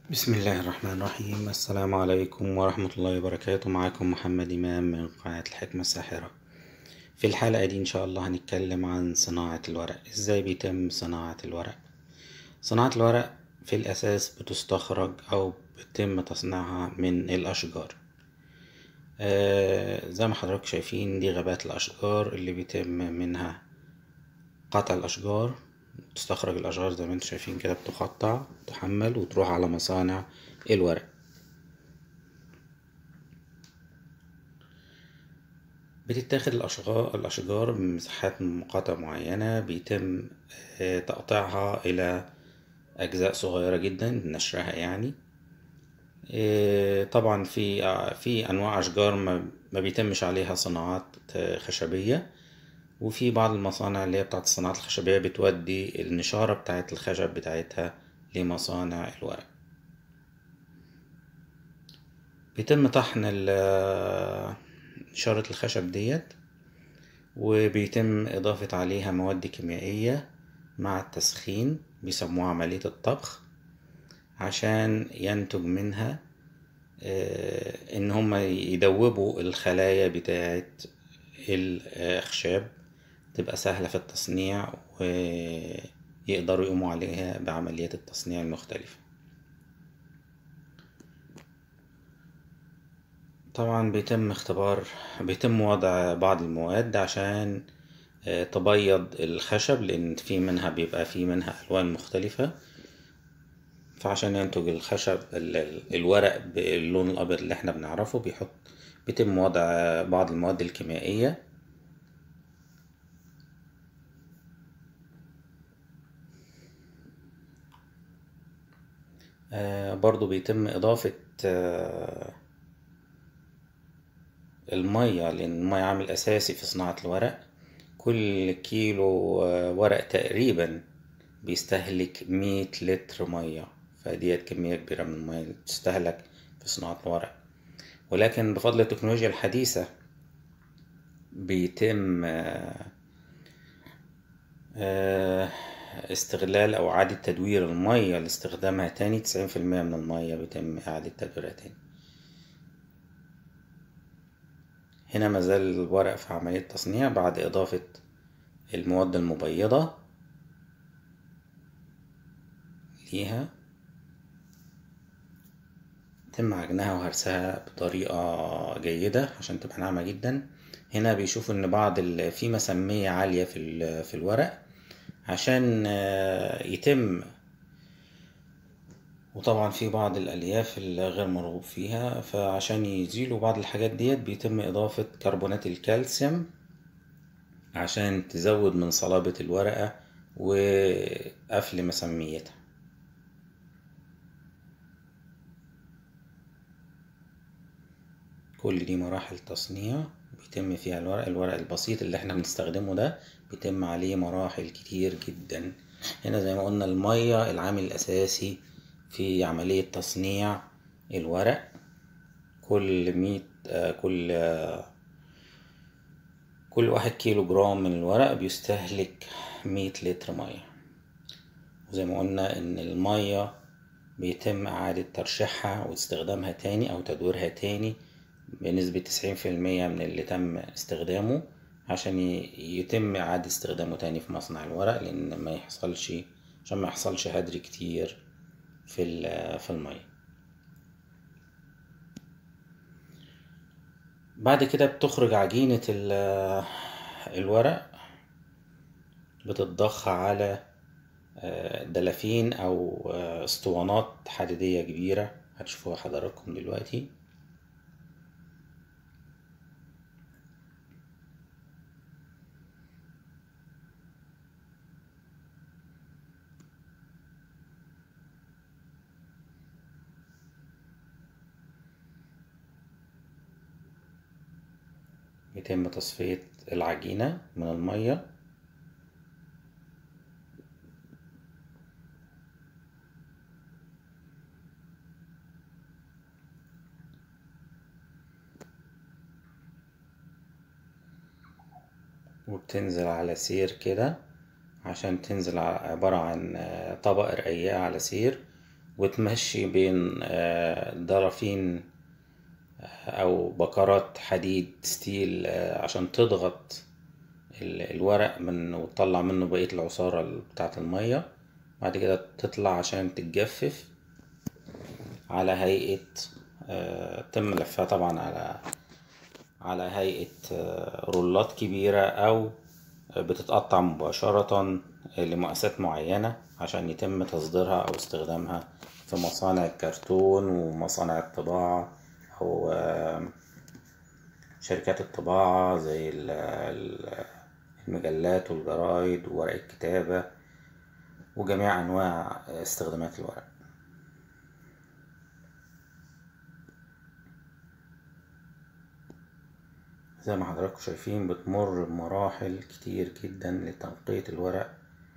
بسم الله الرحمن الرحيم السلام عليكم ورحمة الله وبركاته معاكم محمد إمام من قناة الحكمة الساحرة في الحلقة دي إن شاء الله هنتكلم عن صناعة الورق إزاي بيتم صناعة الورق صناعة الورق في الأساس بتستخرج أو بيتم تصنيعها من الأشجار آه زي ما حضراتكم شايفين دي غابات الأشجار اللي بيتم منها قطع الأشجار تستخرج الأشجار زي ما انتم شايفين كده بتقطع تحمل وتروح على مصانع الورق بتتاخد الأشجار الأشجار بمساحات مقاطع معينة بيتم تقطيعها إلى أجزاء صغيرة جدا نشرها يعني طبعا في في أنواع أشجار ما بيتمش عليها صناعات خشبية وفي بعض المصانع اللي هي بتاعت الصناعات الخشبية بتودي النشارة بتاعت الخشب بتاعتها لمصانع الورق بيتم طحن نشارة الخشب ديت وبيتم إضافة عليها مواد كيميائية مع التسخين بيسموها عملية الطبخ عشان ينتج منها إن هما يدوبوا الخلايا بتاعت الأخشاب تبقى سهلة في التصنيع ويقدروا يقوموا عليها بعمليات التصنيع المختلفة طبعا بيتم اختبار بيتم وضع بعض المواد عشان تبيض الخشب لأن في منها بيبقى في منها ألوان مختلفة فعشان ينتج الخشب الورق باللون الأبيض اللي احنا بنعرفه بيحط بيتم وضع بعض المواد الكيميائية آه برضو بيتم إضافة آه المية لأن المية عامل أساسي في صناعة الورق كل كيلو آه ورق تقريبا بيستهلك مية لتر مية فديت كمية كبيرة من المية اللي بتستهلك في صناعة الورق ولكن بفضل التكنولوجيا الحديثة بيتم استغلال أو إعادة تدوير المية لاستخدامها تاني تسعين في المية من المية بيتم إعادة تدويرها تاني هنا مازال الورق في عملية تصنيع بعد إضافة المواد المبيضة ليها يتم عجنها وهرسها بطريقة جيدة عشان تبقى ناعمة جدا هنا بيشوفوا ان بعض في مسمية عالية في, في الورق عشان يتم وطبعا في بعض الالياف الغير مرغوب فيها فعشان يزيلوا بعض الحاجات ديت بيتم اضافة كربونات الكالسيوم عشان تزود من صلابة الورقة وقفل مسميتها كل دي مراحل تصنيع بيتم فيها الورق الورق البسيط اللي احنا بنستخدمه ده بيتم عليه مراحل كتير جدا هنا زي ما قلنا المية العامل الأساسي في عملية تصنيع الورق كل مية آه كل آه كل واحد كيلو جرام من الورق بيستهلك مية لتر مية وزي ما قلنا إن المية بيتم إعادة ترشيحها واستخدامها تاني أو تدويرها تاني بنسبة تسعين في المية من اللي تم استخدامه عشان يتم إعادة استخدامه تاني في مصنع الورق لأن ما يحصلش عشان ما يحصلش هدر كتير في في المية بعد كده بتخرج عجينة الورق بتتضخ على دلافين أو اسطوانات حديدية كبيرة هتشوفوها حضراتكم دلوقتي يتم تصفية العجينة من المية وبتنزل على سير كده عشان تنزل ع- عبارة عن آه، طبق رقيقة على سير وتمشي بين آه، ضرفين آه، أو بكرات حديد ستيل آه، عشان تضغط ال- الورق من وتطلع منه بقية العصارة بتاعة المية بعد كده تطلع عشان تتجفف على هيئة آه، تم لفها طبعا على على هيئة آه، رولات كبيرة أو بتتقطع مباشرة لمقاسات معينة عشان يتم تصديرها أو استخدامها في مصانع الكرتون ومصانع الطباعة أو آه، شركات الطباعة زي ال- ال- المجلات والجرايد وورق الكتابة وجميع أنواع استخدامات الورق زي ما حضراتكم شايفين بتمر بمراحل كتير جدا لتنقية الورق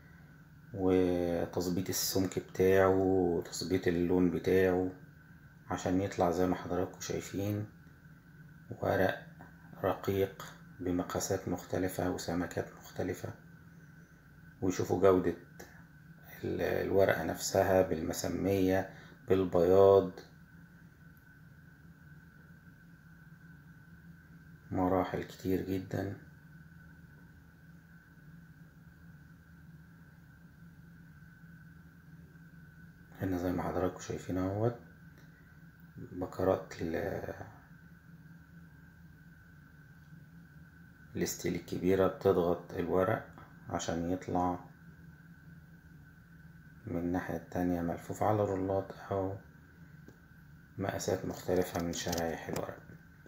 وتظبيط السمك بتاعه وتظبيط اللون بتاعه عشان يطلع زي ما حضراتكم شايفين ورق رقيق بمقاسات مختلفة وسمكات مختلفة ويشوفوا جودة ال- الورقة نفسها بالمسمية بالبياض مراحل كتير جدا هنا زي ما حضراتكم شايفين اهوت بكرات ال الستيل الكبيرة بتضغط الورق عشان يطلع من الناحية التانية ملفوف على رولات أو مقاسات مختلفة من شرايح الورق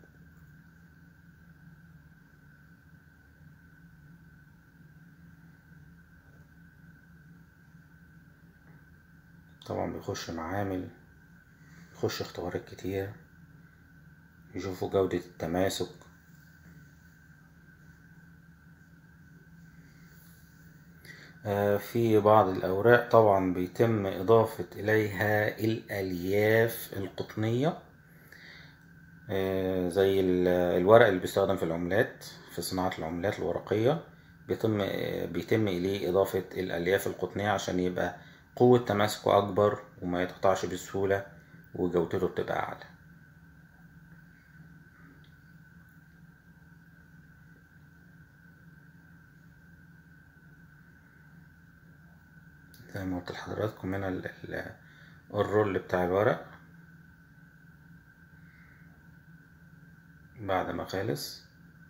طبعا بيخش معامل يخش اختبارات كتير يشوفوا جودة التماسك آه، في بعض الأوراق طبعا بيتم إضافة إليها الألياف القطنية آه، زي ال- الورق اللي بيستخدم في العملات في صناعة العملات الورقية بيتم آه، بيتم إليه إضافة الألياف القطنية عشان يبقى قوة تماسكه أكبر وما يتقطعش بسهولة وجودته بتبقى أعلى زي ما قلت لحضراتكم هنا ال- ال- الرول بتاع الورق بعد ما خلص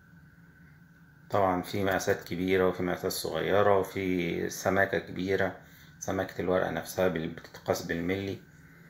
طبعا في مقاسات كبيرة وفي مقاسات صغيرة وفي سماكة كبيرة سماكة الورقة نفسها بال- بتتقاس بالملي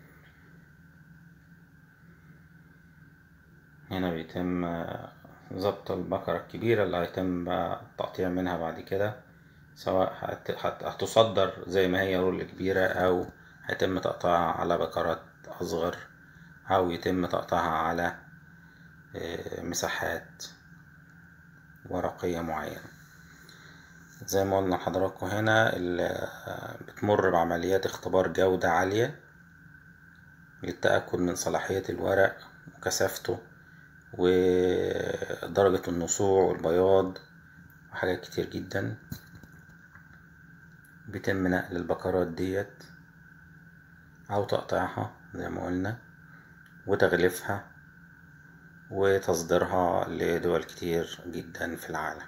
هنا بيتم آه، ضبط البقرة الكبيرة اللي هيتم بقى التقطيع منها بعد كده سواء هت- هت- هتصدر زي ما هي رول كبيرة أو هيتم تقطيعها على بقرات أصغر أو يتم تقطيعها على آه، مساحات ورقية معينة زي ما قلنا لحضراتكم هنا ال- بتمر بعمليات اختبار جودة عالية للتأكد من صلاحية الورق وكثافته ودرجة النصوع والبياض وحاجات كتير جدا بيتم نقل البقرات ديت أو تقطيعها زي ما قلنا وتغليفها وتصديرها لدول كتير جدا في العالم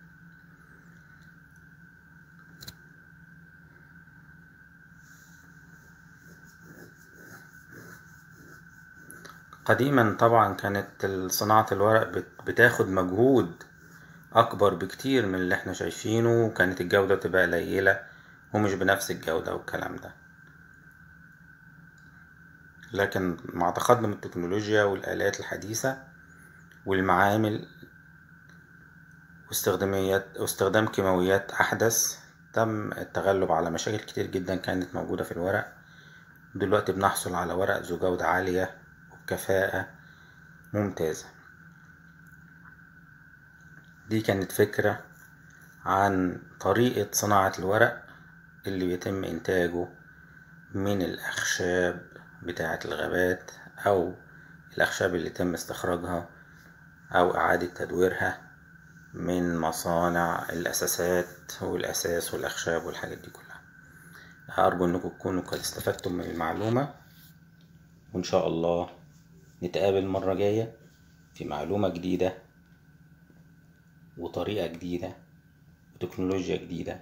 قديما طبعا كانت صناعة الورق بت- بتاخد مجهود أكبر بكتير من اللي احنا شايفينه وكانت الجودة تبقى قليلة ومش بنفس الجودة والكلام ده لكن مع تقدم التكنولوجيا والآلات الحديثة والمعامل واستخداميات واستخدام كيماويات أحدث تم التغلب على مشاكل كتير جدا كانت موجودة في الورق دلوقتي بنحصل على ورق ذو جودة عالية وبكفاءة ممتازة دي كانت فكرة عن طريقة صناعة الورق اللي بيتم إنتاجه من الأخشاب بتاعة الغابات أو الأخشاب اللي تم استخراجها أو إعادة تدويرها من مصانع الأساسات والأساس والأخشاب والحاجات دي كلها أرجو إنكم تكونوا قد استفدتم من المعلومة وإن شاء الله نتقابل مرة جاية في معلومة جديدة وطريقة جديدة وتكنولوجيا جديدة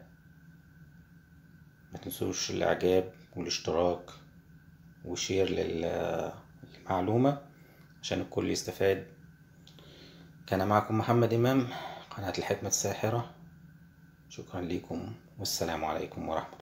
ما تنسوش الإعجاب والاشتراك وشير للمعلومة عشان الكل يستفاد كان معكم محمد إمام قناة الحكمة الساحرة شكرا لكم والسلام عليكم ورحمة